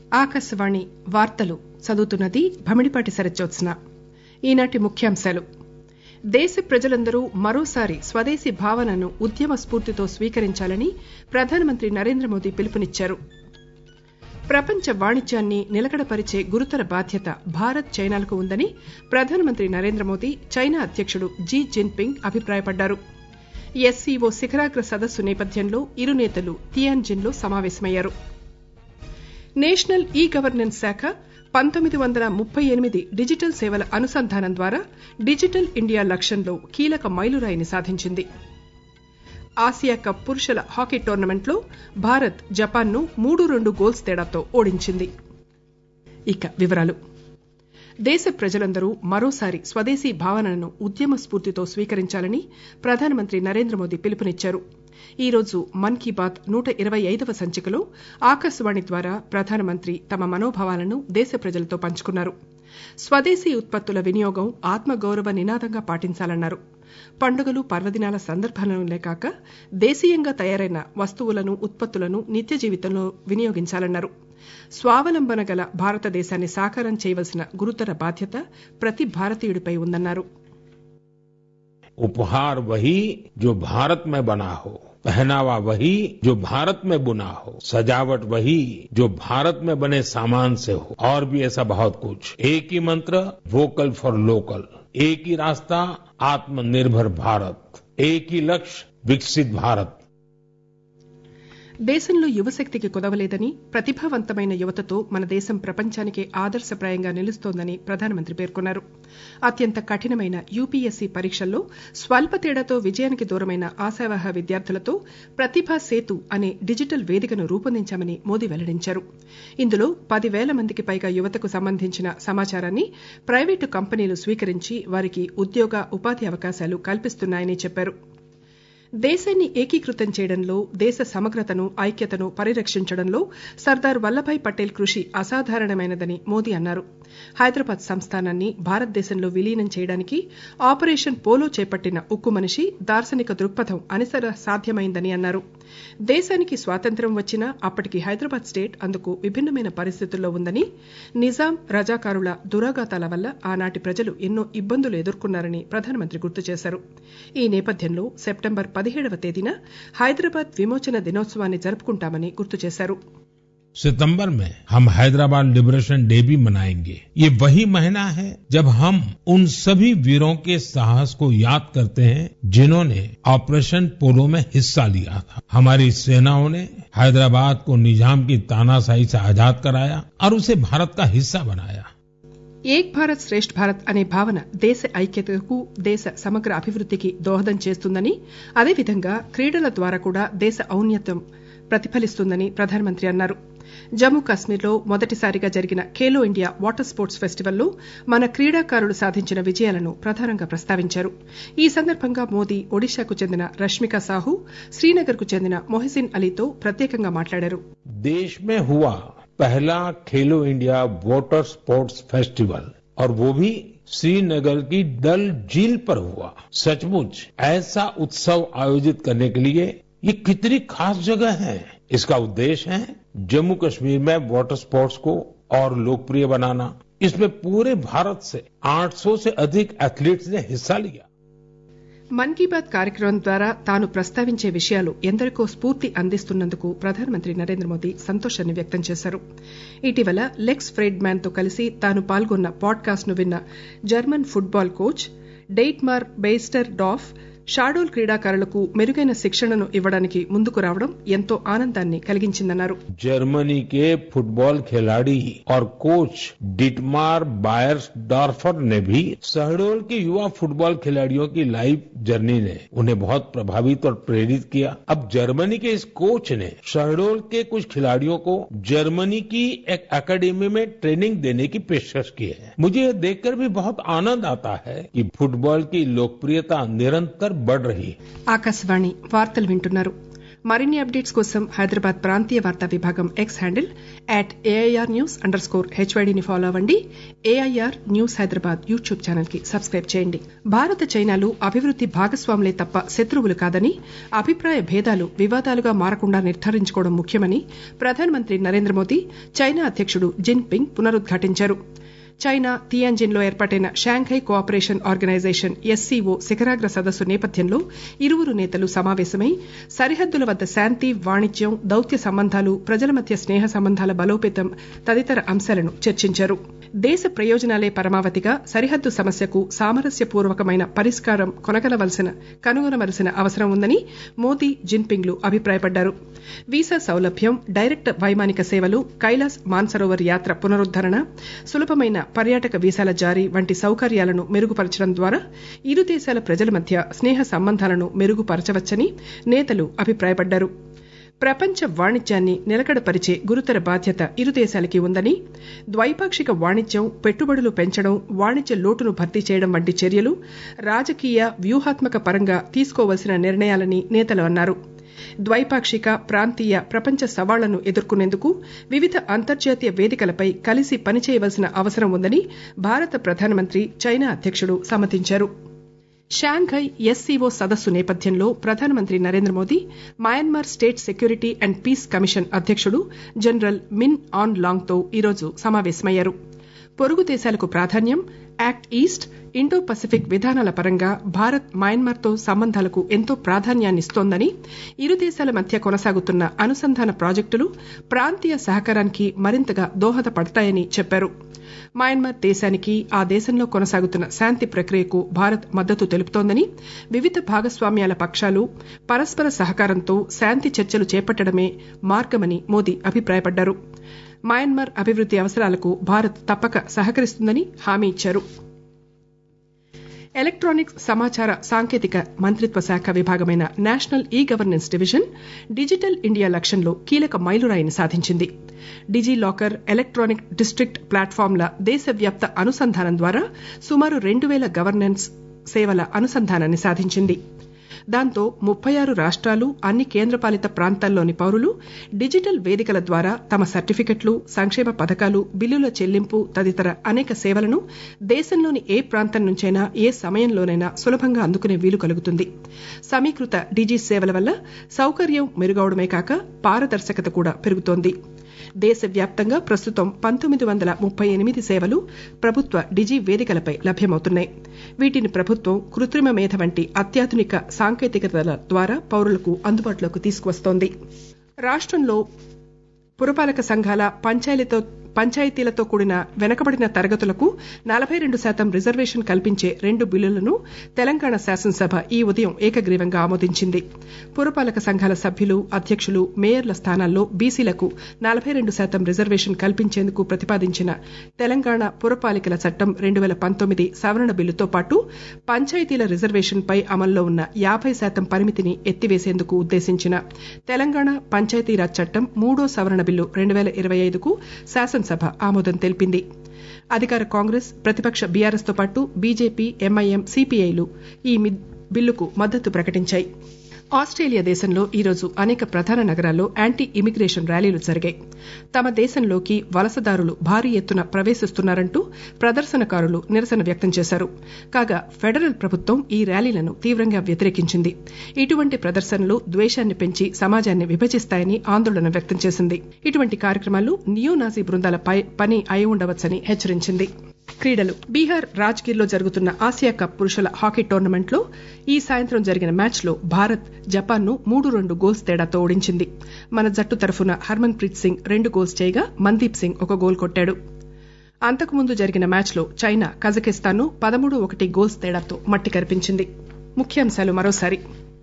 ఆకాశవాణి వార్తలు చదువుతున్నది భమిడిపాటి శరజ్జోత్స్న ఈనాటి ముఖ్యాంశాలు దేశ ప్రజలందరూ మరోసారి స్వదేశీ భావనను ఉద్యమ స్పూర్తితో స్వీకరించాలని ప్రధానమంత్రి నరేంద్రమోదీ పిలుపునిచ్చారు ప్రపంచ వాణిజ్యాన్ని నిలకడపరిచే గురుతర బాధ్యత భారత్ చైనాలకు ఉందని ప్రధానమంత్రి నరేంద్రమోదీ చైనా అధ్యకుడు జీ జిన్ పింగ్ అభిప్రాయపడ్డారు ఎస్సీఓ శిఖరాగ్ర సదస్సు నేపథ్యంలో ఇరు నేతలు తియాన్జిన్ లో సమావేశమయ్యారు నేషనల్ ఈ గవర్నెన్స్ శాఖ పంతొమ్మిది వందల ముప్పై ఎనిమిది డిజిటల్ సేవల అనుసంధానం ద్వారా డిజిటల్ ఇండియా లక్ష్యంలో కీలక మైలురాయిని సాధించింది ఆసియా కప్ పురుషుల హాకీ టోర్నమెంట్లో భారత్ జపాన్ను మూడు రెండు గోల్స్ తేడాతో ఓడించింది ఇక వివరాలు దేశ ప్రజలందరూ మరోసారి స్వదేశీ భావనను ఉద్యమ స్పూర్తితో స్వీకరించాలని ప్రధానమంత్రి నరేంద్రమోదీ పిలుపునిచ్చారు ఈ రోజు మన్ కీ బాత్ నూట ఇరవై ఐదవ సంచికలో ఆకాశవాణి ద్వారా ప్రధానమంత్రి తమ మనోభావాలను దేశ ప్రజలతో పంచుకున్నారు స్వదేశీ ఉత్పత్తుల వినియోగం ఆత్మగౌరవ నినాదంగా పాటించాలన్నారు పండుగలు పర్వదినాల సందర్భాలలోనే కాక దేశీయంగా తయారైన వస్తువులను ఉత్పత్తులను నిత్య జీవితంలో వినియోగించాలన్నారు స్వావలంబన గల భారతదేశాన్ని సాకారం చేయవలసిన గురుతర బాధ్యత ప్రతి భారతీయుడిపై ఉందన్నారు उपहार वही जो भारत में बना हो पहनावा वही जो भारत में बुना हो सजावट वही जो भारत में बने सामान से हो और भी ऐसा बहुत कुछ एक ही मंत्र वोकल फॉर लोकल एक ही रास्ता आत्मनिर्भर भारत एक ही लक्ष्य विकसित भारत దేశంలో యువశక్తికి కుదవలేదని ప్రతిభావంతమైన యువతతో మన దేశం ప్రపంచానికే ఆదర్శప్రాయంగా నిలుస్తోందని ప్రధానమంత్రి పేర్కొన్నారు అత్యంత కఠినమైన యూపీఎస్సీ పరీక్షల్లో స్వల్ప తేడాతో విజయానికి దూరమైన ఆశావహ విద్యార్థులతో ప్రతిభా సేతు అనే డిజిటల్ వేదికను రూపొందించామని మోదీ వెల్లడించారు ఇందులో పదివేల మందికి పైగా యువతకు సంబంధించిన సమాచారాన్ని ప్రైవేటు కంపెనీలు స్వీకరించి వారికి ఉద్యోగ ఉపాధి అవకాశాలు కల్పిస్తున్నాయని చెప్పారు దేశాన్ని ఏకీకృతం చేయడంలో దేశ సమగ్రతను ఐక్యతను పరిరక్షించడంలో సర్దార్ వల్లభాయ్ పటేల్ కృషి అసాధారణమైనదని మోదీ అన్నారు హైదరాబాద్ సంస్థానాన్ని భారతదేశంలో విలీనం చేయడానికి ఆపరేషన్ పోలో చేపట్టిన ఉక్కు మనిషి దార్శనిక దృక్పథం అనిసర సాధ్యమైందని అన్నారు దేశానికి స్వాతంత్ర్యం వచ్చినా అప్పటికి హైదరాబాద్ స్టేట్ అందుకు విభిన్నమైన పరిస్థితుల్లో ఉందని నిజాం రజాకారుల దురాఘాతాల వల్ల ఆనాటి ప్రజలు ఎన్నో ఇబ్బందులు ఎదుర్కొన్నారని ప్రధానమంత్రి గుర్తు చేశారు ఈ నేపథ్యంలో సెప్టెంబర్ పదిహేడవ తేదీన హైదరాబాద్ విమోచన దినోత్సవాన్ని జరుపుకుంటామని గుర్తు చేశారు सितंबर में हम हैदराबाद लिबरेशन डे भी मनाएंगे ये वही महीना है जब हम उन सभी वीरों के साहस को याद करते हैं जिन्होंने ऑपरेशन पोलो में हिस्सा लिया था हमारी सेनाओं ने हैदराबाद को निजाम की तानाशाही से आजाद कराया और उसे भारत का हिस्सा बनाया ఏక్ భారత్ శ్రేష్ఠ భారత్ అనే భావన దేశ ఐక్యతకు దేశ సమగ్ర అభివృద్దికి దోహదం చేస్తుందని అదేవిధంగా క్రీడల ద్వారా కూడా దేశ ఔన్నత్యం ప్రతిఫలిస్తుందని ప్రధానమంత్రి అన్నారు జమ్మూ కాశ్మీర్లో మొదటిసారిగా జరిగిన ఖేలో ఇండియా వాటర్ స్పోర్ట్స్ ఫెస్టివల్లో మన క్రీడాకారులు సాధించిన విజయాలను ప్రధానంగా ప్రస్తావించారు ఈ సందర్భంగా మోదీ ఒడిశాకు చెందిన రష్మిక సాహు శ్రీనగర్ కు చెందిన మొహసిన్ అలీతో ప్రత్యేకంగా మాట్లాడారు देश में हुआ पहला खेलो इंडिया वाटर स्पोर्ट्स फेस्टिवल और वो भी श्रीनगर की डल झील पर हुआ सचमुच ऐसा उत्सव आयोजित करने के लिए ये कितनी खास जगह है इसका उद्देश्य है जम्मू कश्मीर में वाटर स्पोर्ट्स को और लोकप्रिय बनाना इसमें पूरे भारत से 800 से अधिक एथलीट्स ने हिस्सा लिया మన్ కీ బాత్ కార్యక్రమం ద్వారా తాను ప్రస్తావించే విషయాలు ఎందరికో స్ఫూర్తి అందిస్తున్నందుకు ప్రధానమంత్రి నరేంద్ర మోదీ సంతోషాన్ని వ్యక్తం చేశారు ఇటీవల లెక్స్ ఫ్రెడ్ మ్యాన్ తో కలిసి తాను పాల్గొన్న పాడ్కాస్ట్ ను విన్న German football coach Dietmar Beiersdorf Shahdol క్రీడాకారులకు మెరుగైన శిక్షణను ఇవ్వడానికి ముందుకు రావడం ఎంతో ఆనందాన్ని కలిగించిందన్నారు जर्मनी के फुटबॉल खिलाड़ी और कोच डिटमार बायर्स डॉर्फर ने भी शहडोल के युवा फुटबॉल खिलाड़ियों की लाइफ जर्नी ने उन्हें बहुत प्रभावित और प्रेरित किया अब जर्मनी के इस कोच ने शहडोल के कुछ खिलाड़ियों को जर्मनी की एक एकेडमी में ट्रेनिंग देने की पेशकश की है मुझे यह देखकर भी बहुत आनंद आता है कि फुटबॉल की लोकप्रियता निरंतर बढ़ रही है ఆకాశవాణి వార్తలు వింటున్నారు మరిన్ని అప్డేట్స్ కోసం హైదరాబాద్ ప్రాంతీయ వార్తా విభాగం X handle at AIR news underscore హెచ్వైడీని ఫాలో అవ్వండి AIR news Hyderabad YouTube channel కి సబ్స్క్రైబ్ చేయండి భారత చైనాలు అభివృద్ది భాగస్వాములే తప్ప శత్రువులు కాదని అభిప్రాయ భేదాలు వివాదాలుగా మారకుండా నిర్ధారించుకోవడం ముఖ్యమని ప్రధానమంత్రి నరేంద్ర మోదీ చైనా అధ్యకుడు జిన్ పింగ్ పునరుద్ఘాటించారు చైనా తియాన్జిన్ లో ఏర్పాటైన షాంఘై కోఆపరేషన్ ఆర్గనైజేషన్ ఎస్సీఓ శిఖరాగ్ర సదస్సు నేపథ్యంలో ఇరువురు నేతలు సమావేశమై సరిహద్దుల వద్ద శాంతి వాణిజ్యం దౌత్య సంబంధాలు ప్రజల మధ్య స్నేహ సంబంధాల బలోపేతం తదితర అంశాలను చర్చించారు దేశ ప్రయోజనాలే పరమావధిగా సరిహద్దు సమస్యకు సామరస్యపూర్వకమైన పరిష్కారం కొనగలవలసిన కనుగొనవలసిన అవసరం ఉందని మోదీ జిన్పింగ్లు అభిప్రాయపడ్డారు వీసా సౌలభ్యం డైరెక్ట్ వైమానిక సేవలు కైలాస్ మాన్సరోవర్ యాత్ర పునరుద్దరణ సులభమైన పర్యాటక వీసాల జారీ వంటి సౌకర్యాలను మెరుగుపరచడం ద్వారా ఇరు దేశాల ప్రజల మధ్య స్నేహ సంబంధాలను మెరుగుపరచవచ్చని నేతలు అభిప్రాయపడ్డారు ప్రపంచ వాణిజ్యాన్ని నిలకడపరిచే గురుతర బాధ్యత ఇరు దేశాలకి ఉందని ద్వైపాక్షిక వాణిజ్యం పెట్టుబడులు పెంచడం వాణిజ్య లోటును భర్తీ చేయడం వంటి చర్యలు రాజకీయ వ్యూహాత్మక పరంగా తీసుకోవలసిన నిర్ణయాలని నేతలు అన్నారు ద్వైపాక్షిక ప్రాంతీయ ప్రపంచ సవాళ్లను ఎదుర్కొనేందుకు వివిధ అంతర్జాతీయ వేదికలపై కలిసి పనిచేయవలసిన అవసరం ఉందని భారత ప్రధానమంత్రి చైనా అధ్యకుడు సమ్మతించారు షాంఘై ఎస్సీఓ సదస్సు నేపథ్యంలో ప్రధానమంత్రి Narendra Modi Myanmar state security and peace commission అధ్యకుడు జనరల్ మిన్ ఆన్ లాంగ్ తో ఈరోజు సమావేశమయ్యారు పొరుగు దేశాలకు ప్రాధాన్యం యాక్ట్ ఈస్ట్ ఇండో పసిఫిక్ విధానాల పరంగా భారత్ మయన్మార్తో సంబంధాలకు ఎంతో ప్రాధాన్యాన్నిస్తోందని ఇరు దేశాల మధ్య కొనసాగుతున్న అనుసంధాన ప్రాజెక్టులు ప్రాంతీయ సహకారానికి మరింతగా దోహదపడతాయని చెప్పారు మయన్మార్ దేశానికి ఆ దేశంలో కొనసాగుతున్న శాంతి ప్రక్రియకు భారత్ మద్దతు తెలుపుతోందని వివిధ భాగస్వామ్యాల పక్షాలు పరస్పర సహకారంతో శాంతి చర్చలు చేపట్టడమే మార్గమని మోదీ అభిప్రాయపడ్డారు మయన్మార్ అభివృద్ది అవసరాలకు భారత్ తప్పక సహకరిస్తుందని హామీ ఇచ్చారు ఎలక్ట్రానిక్స్ సమాచార సాంకేతిక మంత్రిత్వ శాఖ విభాగమైన national e governance division digital India లక్ష్యంలో కీలక మైలురాయిని సాధించింది డిజీ లాకర్ ఎలక్ట్రానిక్ డిస్టిక్ట్ ప్లాట్ఫామ్ల దేశవ్యాప్త అనుసంధానం ద్వారా సుమారు రెండు వేల గవర్నెన్స్ సేవల అనుసంధానాన్ని సాధించింది దాంతో ముప్పై ఆరు రాష్ట్రాలు అన్ని కేంద్రపాలిత ప్రాంతాల్లోని పౌరులు డిజిటల్ వేదికల ద్వారా తమ సర్టిఫికెట్లు సంక్షేమ పథకాలు బిల్లుల చెల్లింపు తదితర అనేక సేవలను దేశంలోని ఏ ప్రాంతం నుంచైనా ఏ సమయంలోనైనా సులభంగా అందుకునే వీలు కలుగుతుంది సమీకృత డిజి సేవల వల్ల సౌకర్యం మెరుగవడమే కాక పారదర్శకత కూడా పెరుగుతోంది దేశవ్యాప్తంగా ప్రస్తుతం పంతొమ్మిది వందల ముప్పై ఎనిమిది సేవలు ప్రభుత్వ డిజి వేదికలపై లభ్యమవుతున్నాయి వీటిని ప్రభుత్వం కృత్రిమ మేధ వంటి అత్యాధునిక సాంకేతికతల ద్వారా పౌరులకు అందుబాటులోకి తీసుకువస్తోంది రాష్టంలో పురపాలక సంఘాల పంచాయతీలతో పంచాయతీలతో కూడిన వెనకబడిన తరగతులకు నలభై రెండు శాతం రిజర్వేషన్ కల్పించే రెండు బిల్లులను తెలంగాణ శాసనసభ ఈ ఉదయం ఏకగ్రీవంగా ఆమోదించింది పురపాలక సంఘాల సభ్యులు అధ్యక్షులు మేయర్ల స్థానాల్లో బీసీలకు నలభై రెండు శాతం రిజర్వేషన్ కల్పించేందుకు ప్రతిపాదించిన తెలంగాణ పురపాలికల చట్టం రెండు వేల పంతొమ్మిది సవరణ బిల్లుతో పాటు పంచాయతీల రిజర్వేషన్ పై అమల్లో ఉన్న యాభై శాతం పరిమితిని ఎత్తివేసేందుకు ఉద్దేశించిన తెలంగాణ పంచాయతీరాజ్ చట్టం మూడో సవరణ బిల్లు రెండు వేల ఇరవై ఐదుకు శాసనసభ ఆమోదం తెలిపింది అధికార కాంగ్రెస్ ప్రతిపక్ష బీఆర్ఎస్ తో పాటు బీజేపీ ఎంఐఎం సిపిఐలు ఈ బిల్లుకు మద్దతు ప్రకటించాయి ఆస్ట్రేలియా దేశంలో ఈరోజు అనేక ప్రధాన నగరాల్లో యాంటీ ఇమిగ్రేషన్ ర్యాలీలు జరిగాయి తమ దేశంలోకి వలసదారులు భారీ ఎత్తున ప్రవేశిస్తున్నారంటూ ప్రదర్శనకారులు నిరసన వ్యక్తం చేశారు కాగా ఫెడరల్ ప్రభుత్వం ఈ ర్యాలీలను తీవ్రంగా వ్యతిరేకించింది ఇటువంటి ప్రదర్శనలు ద్వేషాన్ని పెంచి సమాజాన్ని విభజిస్తాయని ఆందోళన వ్యక్తం చేసింది ఇటువంటి కార్యక్రమాలు నియోనాజీ బృందాల పని అయి ఉండవచ్చని హెచ్చరించింది క్రీడలు బీహార్ రాజ్గిర్ లో జరుగుతున్న ఆసియా కప్ పురుషుల హాకీ టోర్నమెంట్ లో ఈ సాయంత్రం జరిగిన మ్యాచ్ లో భారత్ జపాన్ ను మూడు రెండు గోల్స్ తేడాతో ఓడించింది మన జట్టు తరఫున హర్మన్ ప్రీత్ సింగ్ రెండు గోల్స్ చేయగా మందీప్ సింగ్ ఒక గోల్ కొట్టాడు అంతకుముందు జరిగిన మ్యాచ్ లో చైనా కజకిస్తాన్ ను పదమూడు ఒకటి గోల్స్ తేడాతో మట్టి కరిపించింది ముఖ్యాంశాలు మరోసారి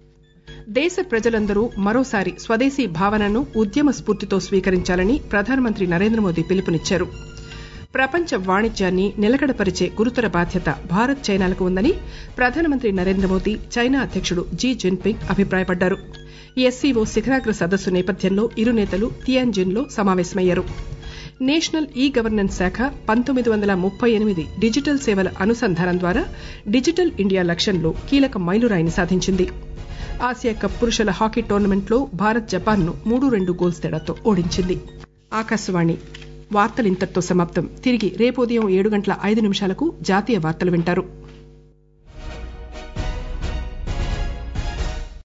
దేశ ప్రజలందరూ మరోసారి స్వదేశీ భావనను ఉద్యమ స్ఫూర్తితో స్వీకరించాలని ప్రధానమంత్రి నరేంద్ర మోదీ పిలుపునిచ్చారు ప్రపంచ వాణిజ్యాన్ని నిలకడపరిచే గురుతర బాధ్యత భారత్ చైనాలకు ఉందని ప్రధానమంత్రి నరేంద్ర మోదీ చైనా అధ్యకుడు జీ జిన్పింగ్ అభిప్రాయపడ్డారు ఎస్సీఓ శిఖరాగ్ర సదస్సు నేపథ్యంలో ఇరు నేతలు తియాన్జిన్ లో సమావేశమయ్యారు నేషనల్ ఈ గవర్నెన్స్ శాఖ పంతొమ్మిది వందల ముప్పై ఎనిమిది డిజిటల్ సేవల అనుసంధానం ద్వారా డిజిటల్ ఇండియా లక్ష్యంలో కీలక మైలురాయిని సాధించింది ఆసియా కప్ పురుషుల హాకీ టోర్నమెంట్లో భారత్ జపాన్ను మూడు రెండు గోల్స్ తేడాతో ఓడించింది ఆకాశవాణి వార్తలు ఇంతటితో సమాప్తం తిరిగి రేపు ఉదయం ఏడు గంటల ఐదు నిమిషాలకు జాతీయ వార్తలు వింటారు